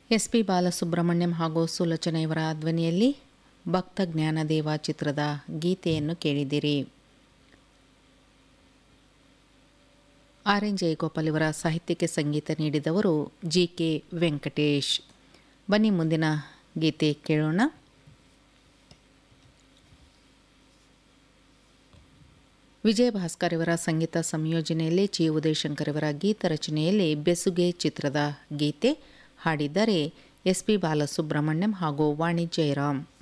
S P Balasubrahmanyam ಹಾಗೂ ಸುಲೋಚನ ಇವರ ಧ್ವನಿಯಲ್ಲಿ ಭಕ್ತ ಜ್ಞಾನದೇವ ಚಿತ್ರದ ಗೀತೆಯನ್ನು ಕೇಳಿದಿರಿ ಆರ್ ಎನ್ ಜಯಗೋಪಾಲ್ ಇವರ ಸಾಹಿತ್ಯಕ್ಕೆ ಸಂಗೀತ ನೀಡಿದವರು ಜಿ ಕೆ ವೆಂಕಟೇಶ್ ಬನ್ನಿ ಮುಂದಿನ ಗೀತೆ ಕೇಳೋಣ ವಿಜಯ ಭಾಸ್ಕರ್ ಇವರ ಸಂಗೀತ ಸಂಯೋಜನೆಯಲ್ಲಿ ಚಿ ಉದಯಶಂಕರ್ ಇವರ ಗೀತ ರಚನೆಯಲ್ಲಿ ಬೆಸುಗೆ ಚಿತ್ರದ ಗೀತೆ ಹಾಡಿದ್ದಾರೆ ಎಸ್ ಪಿ ಬಾಲಸುಬ್ರಹ್ಮಣ್ಯಂ ಹಾಗೂ ವಾಣಿ ಜಯರಾಮ್